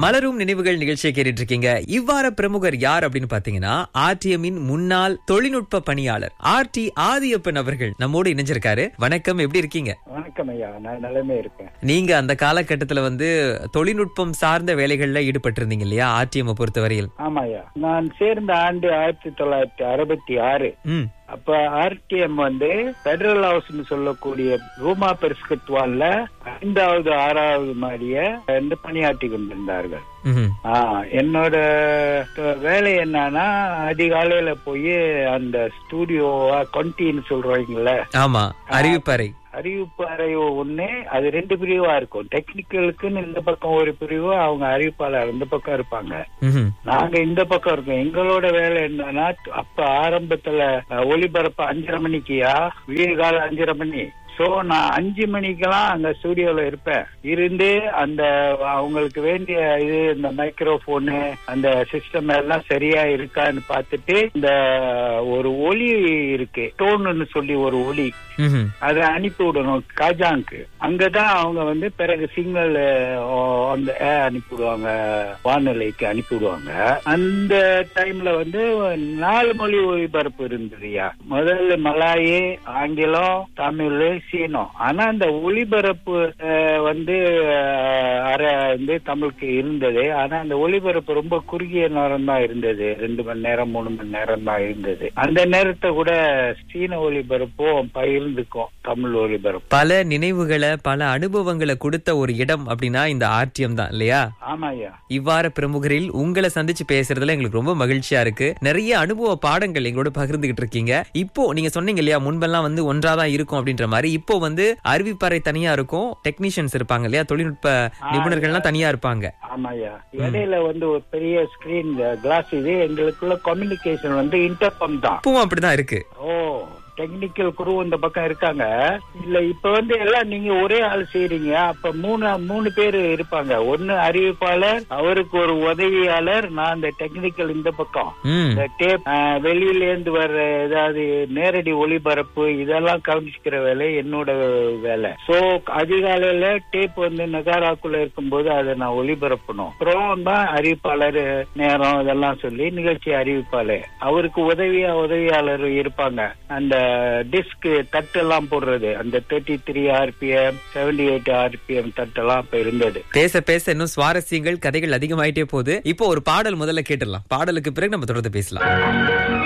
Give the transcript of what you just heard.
மலரும் நினைவுகள் நிகழ்ச்சியை கேட்டுட்டு இருக்கீங்க இவ்வாற பிரமுகர் யார் அப்படின்னு பாத்தீங்கன்னா ஆர்டிஎம்மின் முன்னாள் தொழில்நுட்ப பணியாளர் ஆர் டி ஆதியப்பன் அவர்கள் நம்மோடு இணைஞ்சிருக்காரு வணக்கம் எப்படி இருக்கீங்க வணக்கம் ஐயா நான் நிலைமை இருக்கேன் நீங்க அந்த காலகட்டத்துல வந்து தொழில்நுட்பம் சார்ந்த வேலைகள்ல ஈடுபட்டிருந்தீங்க இல்லையா ஆர்டிஎம் பொறுத்தவரையில் ஆமா ஐயா நான் சேர்ந்த ஆண்டு ஆயிரத்தி தொள்ளாயிரத்தி அறுபத்தி ஆறு ம் அப்ப ஆர்டிஎம் வந்து பெடரல் ஹவுஸ்னு சொல்லக்கூடிய ரூமா பெருஸ்கத்வான்ல ஐந்தாவது ஆறாவது மாடிய வந்து பணியாற்றி கொண்டிருந்தார்கள் ம்ஹும். ஆ, என்னோட த- வேலை என்னன்னா அதிகாலையில போய் அந்த ஸ்டூடியோ கொண்டின்னு சொல்றீங்கல்ல ஆமா அறிவிப்பறை அறிவிப்பு அறை ஒண்ணு அது ரெண்டு பிரிவா இருக்கும் டெக்னிக்கலுக்குன்னு இந்த பக்கம் ஒரு பிரிவு அவங்க அறிவிப்பாளர் இந்த பக்கம் இருப்பாங்க ம்ஹும். நாங்க இந்த பக்கம் இருக்கோம் எங்களோட வேலை என்னன்னா அப்ப ஆரம்பத்துல அஹ், ஒளிபரப்பு அஞ்சரை மணிக்கியா விடிய காலம் அஞ்சரை மணி சோ நான் அஞ்சு மணிக்கெல்லாம் அங்க ஸ்டுடியோல இருப்பேன் இருந்து அந்த அவங்களுக்கு வேண்டிய இது இந்த மைக்ரோபோனு அந்த சிஸ்டம் எல்லாம் சரியா இருக்கான்னு பார்த்துட்டு இந்த ஒரு ஒலி இருக்கு டோன்னு சொல்லி ஒரு ஒலி ம்ஹும். அதை அனுப்பி விடணும் காஜாங்க்கு அங்கதான் அவங்க வந்து பிறகு சிக்னல் அந்த அனுப்பி விடுவாங்க வானிலைக்கு அனுப்பி விடுவாங்க அந்த டைம்ல வந்து நாலு மொழி ஒளிபரப்பு இருந்ததுயா முதல்ல மலாயி ஆங்கிலம் தமிழ் சீனம் ஆனா அந்த ஒளிபரப்பு அஹ், வந்து அஹ், அரை வந்து தமிழுக்கு இருந்தது ஆனா அந்த ஒளிபரப்பு ரொம்ப குறுகிய நேரம் தான் இருந்தது ரெண்டு மணி நேரம் மூணு மணி நேரம் தான் இருந்தது அந்த நேரத்தை கூட சீன ஒளிபரப்பும் பகிர்ந்துக்கும் தமிழ் ஒளிபரப்பு பல நினைவுகளை பல அனுபவங்களை கொடுத்த ஒரு இடம் அப்படின்னா இந்த ஆர்டிஎம் தான் இல்லையா ஆமாய்யா இவ்வாறு பிரமுகரில் உங்களை சந்திச்சு பேசுறதுல எங்களுக்கு ரொம்ப மகிழ்ச்சியா இருக்கு நிறைய அனுபவ பாடங்கள் எங்களோட பகிர்ந்துகிட்டு இருக்கீங்க இப்போ நீங்க சொன்னீங்க இல்லையா முன்பெல்லாம் வந்து ஒன்றாதான் இருக்கும் அப்படின்ற மாதிரி இப்போ வந்து அறிவிப்பறை தனியா இருக்கும் டெக்னீஷியன்ஸ் இருப்பாங்க இல்லையா தொழில்நுட்ப நிபுணர்கள்லாம் தனியா இருப்பாங்க ஆமாய்யா இடையில வந்து ஒரு பெரிய ஸ்கிரீன் கிளாஸ் இது எங்களுக்குள்ள கம்யூனிகேஷன் வந்து இன்டர்கம் தான் இப்பவும் அப்படிதான் இருக்கு ஓ டெக்னிக்கல் குரு இந்த பக்கம் இருக்காங்க இல்ல இப்ப வந்து எல்லாம் நீங்க ஒரே ஆள் செய்றீங்க அப்ப மூணு மூணு பேர் இருப்பாங்க ஒன்னு அறிவிப்பாளர் அவருக்கு ஒரு உதவியாளர் நான் இந்த டெக்னிக்கல் இந்த பக்கம் ம் இந்த டேப் வெளியில இருந்து வர்ற ஏதாவது நேரடி ஒளிபரப்பு இதெல்லாம் கவனிச்சுக்கிற வேலை என்னோட வேலை சோ அதிகாலையில டேப் வந்து நகாராக்குள்ள இருக்கும்போது அதை நான் ஒளிபரப்பணும் அப்புறம் தான் அறிவிப்பாளர் நேரம் இதெல்லாம் சொல்லி நிகழ்ச்சி அறிவிப்பாளர் அவருக்கு உதவியா உதவியாளர் இருப்பாங்க அந்த டிஸ்க் தட்டெல்லாம் போடுறது அந்த thirty three RPM seventy eight RPM தட்டெல்லாம் அப்ப இருந்தது பேச பேச இன்னும் சுவாரஸ்யங்கள் கதைகள் அதிகமாயிட்டே போகுது இப்போ ஒரு பாடல் முதல்ல கேட்டுடலாம் பாடலுக்கு பிறகு நம்ம தொடர்ந்து பேசலாம்